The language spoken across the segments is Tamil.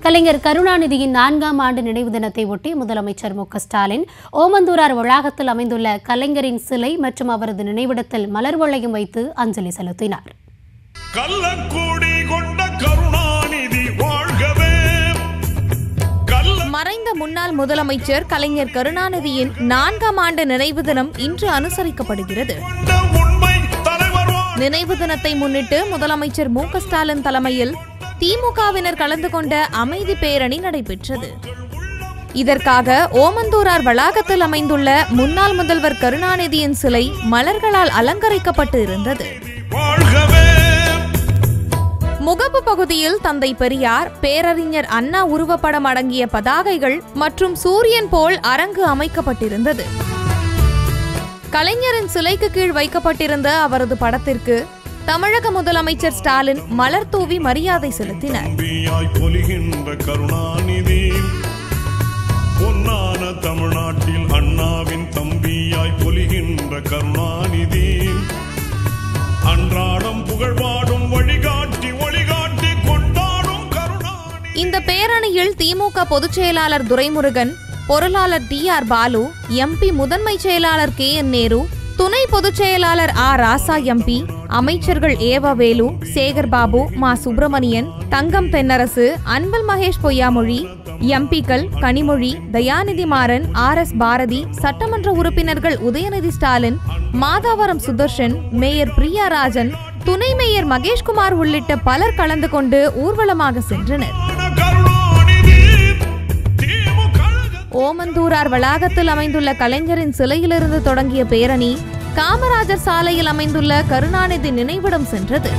கலைஞர் கருணாநிதியின் நான்காம் ஆண்டு நினைவு தினத்தை ஒட்டி முதலமைச்சர் மு க ஸ்டாலின் ஓமந்தூரார் வளாகத்தில் அமைந்துள்ள கலைஞரின் சிலை மற்றும் அவரது நினைவிடத்தில் மலர் வளையம் வைத்து அஞ்சலி செலுத்தினார் கள்ளக்கூடி கொண்ட கருணாநிதி வாழ்கவே கள்ள மறைந்த முன்னாள் முதலமைச்சர் கலைஞர் கருணாநிதியின் நான்காம் ஆண்டு நினைவு தினம் இன்று அனுசரிக்கப்படுகிறது கொண்ட உண்மை தலைவர் வாழ் நினைவு தினத்தை முன்னிட்டு முதலமைச்சர் மு க ஸ்டாலின் தலைமையில் திமுகவினர் கலந்து கொண்ட அமைதி பேரணி நடைபெற்றது இதற்காக ஓமந்தூரார் வளாகத்தில் அமைந்துள்ள முன்னாள் முதல்வர் கருணாநிதியின் சிலை மலர்களால் அலங்கரிக்கப்பட்டு இருந்தது வாழ்கவே முகப்பு பகுதியில் தந்தை பெரியார் பேரறிஞர் அண்ணா உருவப்படம் அடங்கிய பதாகைகள் மற்றும் சூரியன் போல் அரங்கு அமைக்கப்பட்டிருந்தது கலைஞரின் சிலைக்கு கீழ் வைக்கப்பட்டிருந்த அவரது படத்திற்கு தமிழக முதலமைச்சர் ஸ்டாலின் மலர் தூவி மரியாதை செலுத்தினார் தம்பியாய் பொலிகின்ற கருணாநிதி பொன்னான தமிழ்நாட்டில் அண்ணாவின் தம்பியாய் பொலிகின்ற கருணாநிதி அன்றாடம் புகழ்பாடும் வழிகாட்டி ஒளிகாட்டி கொண்டாடும் கருணாநிதி இந்த பேரணியில் திமுக பொதுச் செயலாளர் துரைமுருகன் பொருளாளர் டி ஆர் பாலு எம்பி முதன்மை செயலாளர் கே என் நேரு துணை பொதுச் செயலாளர் ஆ ராசா எம்பி அமைச்சர்கள் ஏவ வேலு சேகர் பாபு மா சுப்பிரமணியன் தங்கம் தென்னரசு அன்பில் மகேஷ் பொய்யாமொழி எம்பிக்கள் கனிமொழி தயாநிதி மாறன் ஆர் எஸ் பாரதி சட்டமன்ற உறுப்பினர்கள் உதயநிதி ஸ்டாலின் மாதாவரம் சுதர்ஷன் மேயர் பிரியா ராஜன் துணை மேயர் மகேஷ்குமார் உள்ளிட்ட பலர் கலந்து கொண்டு ஊர்வலமாக சென்றனர் கருணாநிதி திமுக ஓமந்தூரார் வளாகத்தில் அமைந்துள்ள கலைஞரின் சிலையிலிருந்து தொடங்கிய பேரணி காமராஜர் சாலையில் அமைந்துள்ள கருணாநிதி நினைவிடம் சென்றது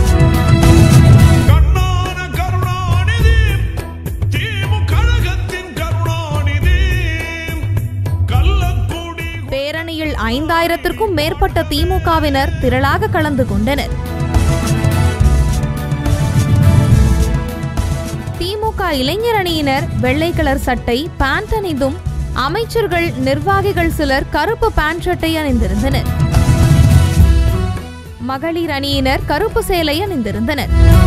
கண்ணான கருணாநிதி திமுக கழகத்தின் கருணாநிதி கள்ளக்கூடி பேரணியில் ஐந்தாயிரத்திற்கும் மேற்பட்ட திமுகவினர் திரளாக கலந்து கொண்டனர் திமுக இளைஞர் அணியினர் வெள்ளை கலர் சட்டை பேண்ட் அணிந்தும் அமைச்சர்கள் நிர்வாகிகள் சிலர் கருப்பு பேண்ட் ஷர்ட்டை அணிந்திருந்தனர் மகளிர் அணியினர் கருப்பு சேலை அணிந்திருந்தனர்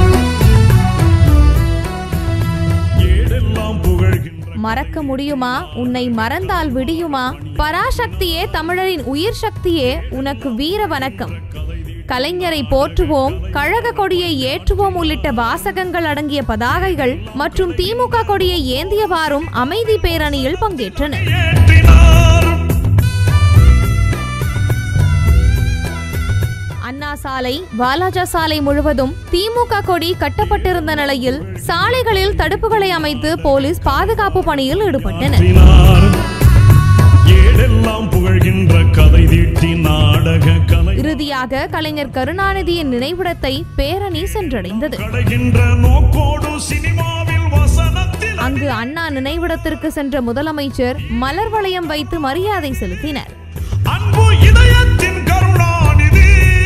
ஏடெல்லாம் புகழ்கின்ற மறக்க முடியுமா உன்னை மறந்தால் விடியுமா பராசக்தியே தமிழரின் உயிர் சக்தியே உனக்கு வீர வணக்கம் கலைஞரை போற்றுவோம் கழக கொடியை ஏற்றுவோம் உள்ளிட்ட வாசகங்கள் அடங்கிய பதாகைகள் மற்றும் திமுக கொடியை ஏந்தியவாறும் அமைதி பேரணியில் பங்கேற்றனர் ஏற்றினார் அண்ணா சாலை வாலாஜா சாலை முழுவதும் திமுக கொடி கட்டப்பட்டிருந்த நிலையில் சாலைகளில் தடுப்புகளை அமைத்து போலீஸ் பாதுகாப்பு பணியில் ஈடுபட்டனர் ஏற்றினார். ஏடெல்லாம் புகழ்கின்ற கதை தீட்டி நாடக கலை இறுதியாக கலைஞர் கருணாநிதியின் நினைவிடத்தை பேரணி சென்றடைந்தது கடைகின்ற நோக்கோடு சினிமாவில் வசனத்தில் அங்கு அண்ணா நினைவிடத்திற்கு சென்ற முதலமைச்சர் மலர் வளையம் வைத்து மரியாதை செலுத்தினர் அன்பு இதயத்தின் கருணாநிதி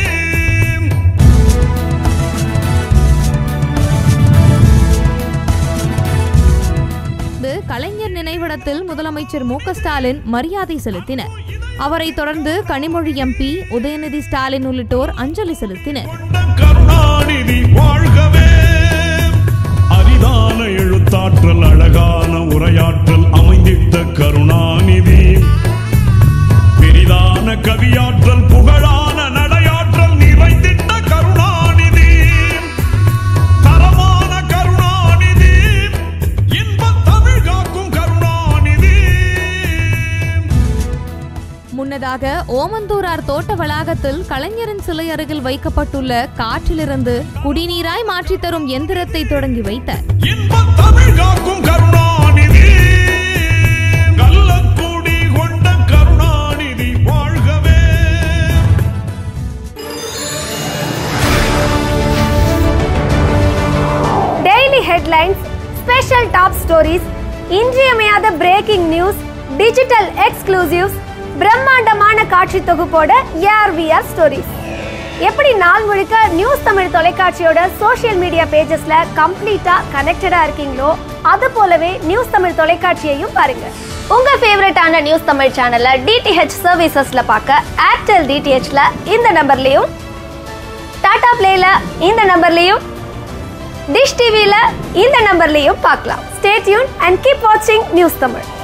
இது கலைஞர் நினைவிடத்தில் முதலமைச்சர் மு க ஸ்டாலின் மரியாதை செலுத்தினர் அவரைத் தொடர்ந்து கனிமொழி எம்பி உதயநிதி ஸ்டாலின் உள்ளிட்டோர் அஞ்சலி செலுத்தினர் கொண்ட கருணாநிதி வாழ்கவே அரிதான எழுத்தாற்றல் அழகான உரையாற்றல் அமைந்திட்ட கருணாநிதி பெரிதான கவியாற்றல் புகழான நடையாற்றல் நிறைந்திட்ட கருணாநிதி தரமான கருணாநிதி இன்பத் தமிழ் காக்கும் கருணாநிதி முன்னதாக ஓமந்தூரார் தோட்ட வளாகத்தில் கலைஞரின் சிலை அருகில் வைக்கப்பட்டுள்ள காற்றிலிருந்து குடிநீராய் மாற்றித் தரும் எந்திரத்தை தொடங்கி வைத்தார் இன்பத் தமிழ் காக்கும் கருணாநிதி கள்ளக்கூடி கொண்ட கருணாநிதி வாழ்கவே daily headlines special top stories இன்றியமையாத பிரேக்கிங் நியூஸ் டிஜிட்டல் எக்ஸ்க்ளூசிவ்ஸ் பிரம்மாண்டமான காட்சி தொகுப்போட ஏஆர்விஆர் ஸ்டோரிஸ் எப்படி நாள் முழுக்க நியூஸ் தமிழ் தொலைக்காட்சியோட சோஷியல் மீடியா பேஜஸ்ல கம்ப்ளீட்டா கனெக்டடா இருக்கீங்களோ அது போலவே நியூஸ் தமிழ் தொலைக்காட்சியையும் பாருங்க உங்க ஃபேவரட்டான நியூஸ் தமிழ் சேனலை டிடிஹெச் சர்வீசஸ்ல பார்க்க ஏர்டெல் டிடிஹெச்ல இந்த நம்பர்லயும் டாடா பிளேல இந்த நம்பர்லயும் டிஷ் டிவியில் இந்த நம்பர்லையும் பார்க்கலாம் ஸ்டே டியூன் அண்ட் கீப் வாட்சிங் நியூஸ் தமிழ்